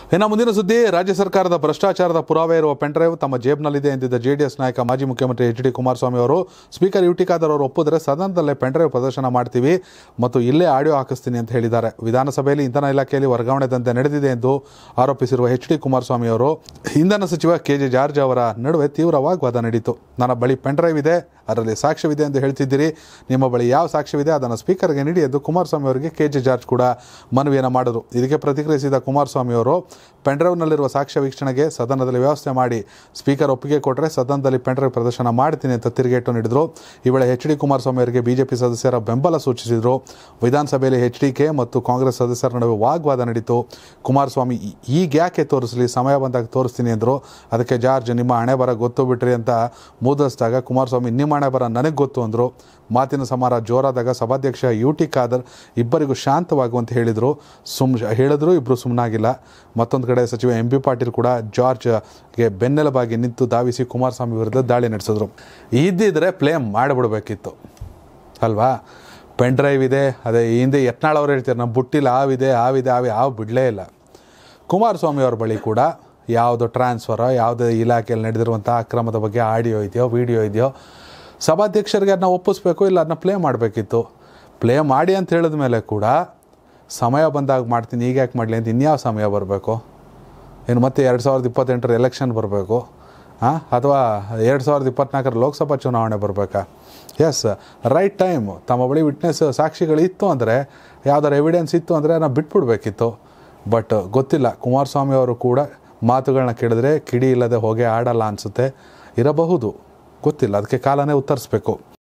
ಇನ್ನು ಮುಂದಿನ ಸುದ್ದಿ ರಾಜ್ಯ ಸರ್ಕಾರದ ಭ್ರಷ್ಟಾಚಾರದ ಪುರಾವೆ ಇರುವ ಪೆನ್ಡ್ರೈವ್ ತಮ್ಮ ಜೇಬ್ನಲ್ಲಿದೆ ಎಂದಿದ್ದ ಜೆಡಿಎಸ್ ನಾಯಕ ಮಾಜಿ ಮುಖ್ಯಮಂತ್ರಿ ಎಚ್ ಡಿ ಕುಮಾರಸ್ವಾಮಿ ಅವರು ಸ್ಪೀಕರ್ ಯು ಟಿ ಖಾದರ್ ಅವರು ಒಪ್ಪಿದ್ರೆ ಸದನದಲ್ಲೇ ಪೆನ್ಡ್ರೈವ್ ಪ್ರದರ್ಶನ ಮಾಡ್ತೀವಿ ಮತ್ತು ಇಲ್ಲೇ ಆಡಿಯೋ ಹಾಕಿಸ್ತೀನಿ ಅಂತ ಹೇಳಿದ್ದಾರೆ ವಿಧಾನಸಭೆಯಲ್ಲಿ ಇಂಧನ ಇಲಾಖೆಯಲ್ಲಿ ವರ್ಗಾವಣೆ ದಂಧೆ ನಡೆದಿದೆ ಎಂದು ಆರೋಪಿಸಿರುವ ಎಚ್ ಡಿ ಕುಮಾರಸ್ವಾಮಿ ಅವರು ಇಂಧನ ಸಚಿವ ಕೆ ಜೆ ಜಾರ್ಜ್ ಅವರ ನಡುವೆ ತೀವ್ರ ವಾಗ್ವಾದ ನಡೆಯಿತು ನನ್ನ ಬಳಿ ಪೆನ್ಡ್ರೈವ್ ಇದೆ ಅದರಲ್ಲಿ ಸಾಕ್ಷ್ಯವಿದೆ ಎಂದು ಹೇಳ್ತಿದ್ದೀರಿ ನಿಮ್ಮ ಬಳಿ ಯಾವ ಸಾಕ್ಷ್ಯವಿದೆ ಅದನ್ನು ಸ್ಪೀಕರ್ಗೆ ನೀಡಿ ಎಂದು ಕುಮಾರಸ್ವಾಮಿ ಅವರಿಗೆ ಕೆ ಜೆ ಜಾರ್ಜ್ ಕೂಡ ಮನವಿಯನ್ನು ಮಾಡಿದರು ಇದಕ್ಕೆ ಪ್ರತಿಕ್ರಿಯಿಸಿದ ಕುಮಾರಸ್ವಾಮಿ ಅವರು ಪೆನ್ಡ್ರೈವ್ನಲ್ಲಿರುವ ಸಾಕ್ಷ್ಯ ವೀಕ್ಷಣೆಗೆ ಸದನದಲ್ಲಿ ವ್ಯವಸ್ಥೆ ಮಾಡಿ ಸ್ಪೀಕರ್ ಒಪ್ಪಿಗೆ ಕೊಟ್ಟರೆ ಸದನದಲ್ಲಿ ಪೆನ್ಡ್ರೈವ್ ಪ್ರದರ್ಶನ ಮಾಡ್ತೀನಿ ಅಂತ ತಿರುಗೇಟು ನೀಡಿದರು ಈ ವೇಳೆ ಎಚ್ ಡಿ ಕುಮಾರಸ್ವಾಮಿ ಅವರಿಗೆ ಬಿಜೆಪಿ ಸದಸ್ಯರ ಬೆಂಬಲ ಸೂಚಿಸಿದರು ವಿಧಾನಸಭೆಯಲ್ಲಿ ಎಚ್ ಡಿ ಕೆ ಮತ್ತು ಕಾಂಗ್ರೆಸ್ ಸದಸ್ಯರ ನಡುವೆ ವಾಗ್ವಾದ ನಡೀತು ಕುಮಾರಸ್ವಾಮಿ ಈ- ಈಗ ಯಾಕೆ ತೋರಿಸಲಿ ಸಮಯ ಬಂದಾಗ ತೋರಿಸ್ತೀನಿ ಎಂದರು ಅದಕ್ಕೆ ಜಾರ್ಜ್ ನಿಮ್ಮ ಹಣೆ ಬರ ಗೊತ್ತು ಬಿಟ್ರಿ ಅಂತ ಮೂದಸ್ದಾಗ ಕುಮಾರಸ್ವಾಮಿ ನಿಮ್ಮ ಹಣೆ ಬರ ನನಗೆ ಗೊತ್ತು ಅಂದರು ಮಾತಿನ ಸಮಾರ ಜೋರಾದಾಗ ಸಭಾಧ್ಯಕ್ಷ ಯು ಟಿ ಖಾದರ್ ಇಬ್ಬರಿಗೂ ಶಾಂತವಾಗುವಂತೆ ಹೇಳಿದರು ಸುಮ್ ಹೇಳಿದ್ರು ಇಬ್ಬರು ಸುಮ್ಮನಾಗಿಲ್ಲ ಮತ್ತೊಂದು ಕಡೆ ಸಚಿವ ಎಂ ಪಿ ಪಾಟೀಲ್ ಕೂಡ ಜಾರ್ಜ್ಗೆ ಬೆನ್ನೆಲುಬಾಗಿ ನಿಂತು ಧಾವಿಸಿ ಕುಮಾರಸ್ವಾಮಿ ವಿರುದ್ಧ ದಾಳಿ ನಡೆಸಿದ್ರು ಇದ್ದಿದ್ರೆ ಪ್ಲೇ ಮಾಡಿಬಿಡ್ಬೇಕಿತ್ತು ಅಲ್ವಾ ಪೆನ್ ಡ್ರೈವ್ ಇದೆ ಅದೇ ಈ ಹಿಂದೆ ಯತ್ನಾಳ್ ಅವ್ರು ಹೇಳ್ತಾರೆ ನಮ್ಮ ಬುಟ್ಟಿಲಿ ಹಾವಿದೆ ಹಾವಿದೆ ಹಾವಿ ಹಾವು ಬಿಡಲೇ ಇಲ್ಲ ಕುಮಾರಸ್ವಾಮಿ ಅವ್ರ ಬಳಿ ಕೂಡ ಯಾವುದು ಟ್ರಾನ್ಸ್ಫರೋ ಯಾವುದೇ ಇಲಾಖೆಯಲ್ಲಿ ನಡೆದಿರುವಂಥ ಅಕ್ರಮದ ಬಗ್ಗೆ ಆಡಿಯೋ ಇದೆಯೋ ವಿಡಿಯೋ ಇದೆಯೋ ಸಭಾಧ್ಯಕ್ಷರಿಗೆ ಅದನ್ನ ಒಪ್ಪಿಸ್ಬೇಕು ಇಲ್ಲ ಅದನ್ನ ಪ್ಲೇ ಮಾಡಬೇಕಿತ್ತು ಪ್ಲೇ ಮಾಡಿ ಅಂತ ಹೇಳಿದ ಮೇಲೆ ಕೂಡ ಸಮಯ ಬಂದಾಗ ಮಾಡ್ತೀನಿ ಈಗ ಯಾಕೆ ಮಾಡಲಿ ಅಂತ ಇನ್ಯಾವ ಸಮಯ ಬರಬೇಕು ಇನ್ನು ಮತ್ತೆ ಎರಡು ಸಾವಿರದ ಇಪ್ಪತ್ತೆಂಟರ ಎಲೆಕ್ಷನ್ ಬರಬೇಕು ಹಾಂ ಅಥವಾ ಎರಡು ಸಾವಿರದ ಇಪ್ಪತ್ನಾಲ್ಕರ ಲೋಕಸಭಾ ಚುನಾವಣೆ ಬರಬೇಕಾ ಎಸ್ ರೈಟ್ ಟೈಮ್ ತಮ್ಮ ಬಳಿ ವಿಟ್ನೆಸ್ ಸಾಕ್ಷಿಗಳು ಇತ್ತು ಅಂದರೆ ಯಾವ್ದಾರು ಎವಿಡೆನ್ಸ್ ಇತ್ತು ಅಂದರೆ ನಾವು ಬಿಟ್ಬಿಡ್ಬೇಕಿತ್ತು ಬಟ್ ಗೊತ್ತಿಲ್ಲ ಕುಮಾರಸ್ವಾಮಿ ಅವರು ಕೂಡ ಮಾತುಗಳನ್ನ ಕೇಳಿದ್ರೆ ಕಿಡಿ ಇಲ್ಲದೆ ಹೋಗಿ ಆಡಲ್ಲ ಅನಿಸುತ್ತೆ ಇರಬಹುದು ಗೊತ್ತಿಲ್ಲ ಅದಕ್ಕೆ ಕಾಲನೇ ಉತ್ತರಿಸ್ಬೇಕು